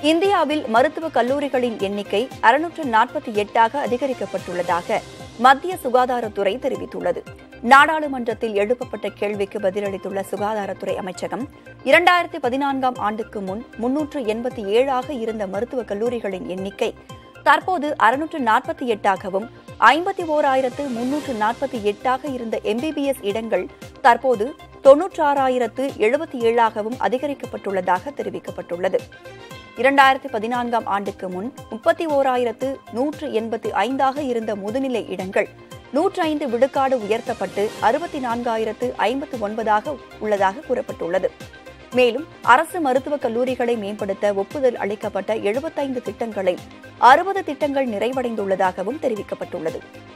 இந்தியாவில் மருத்துவக் கல்லூரிகளின் எண்ணிக்கை அறுநூற்று நாற்பத்தி எட்டாக அதிகரிக்கப்பட்டுள்ளதாக மத்திய சுகாதாரத்துறை தெரிவித்துள்ளது நாடாளுமன்றத்தில் எழுப்பப்பட்ட கேள்விக்கு பதிலளித்துள்ள சுகாதாரத்துறை அமைச்சகம் இரண்டாயிரத்தி பதினான்காம் ஆண்டுக்கு முன் முன்னூற்று எண்பத்தி ஏழாக இருந்த மருத்துவக் கல்லூரிகளின் எண்ணிக்கை தற்போது அறுநூற்று நாற்பத்தி எட்டாகவும் ஐம்பத்தி ஓராயிரத்து முன்னூற்று நாற்பத்தி எட்டாக இருந்த எம்பிபிஎஸ் இடங்கள் தற்போது தொன்னூற்றாறாயிரத்து எழுபத்தி ஏழாகவும் அதிகரிக்கப்பட்டுள்ளதாக தெரிவிக்கப்பட்டுள்ளது இரண்டாயிரத்தி பதினான்காம் ஆண்டுக்கு முன் முப்பத்தி ஓராயிரத்து நூற்று எண்பத்தி ஐந்தாக இருந்த முதுநிலை இடங்கள் நூற்று ஐந்து விழுக்காடு உயர்த்தப்பட்டு அறுபத்தி நான்காயிரத்து ஐம்பத்து ஒன்பதாக உள்ளதாக கூறப்பட்டுள்ளது மேலும் அரசு மருத்துவக் கல்லூரிகளை மேம்படுத்த ஒப்புதல் அளிக்கப்பட்ட எழுபத்தைந்து திட்டங்களில் அறுபது திட்டங்கள் நிறைவடைந்துள்ளதாகவும் தெரிவிக்கப்பட்டுள்ளது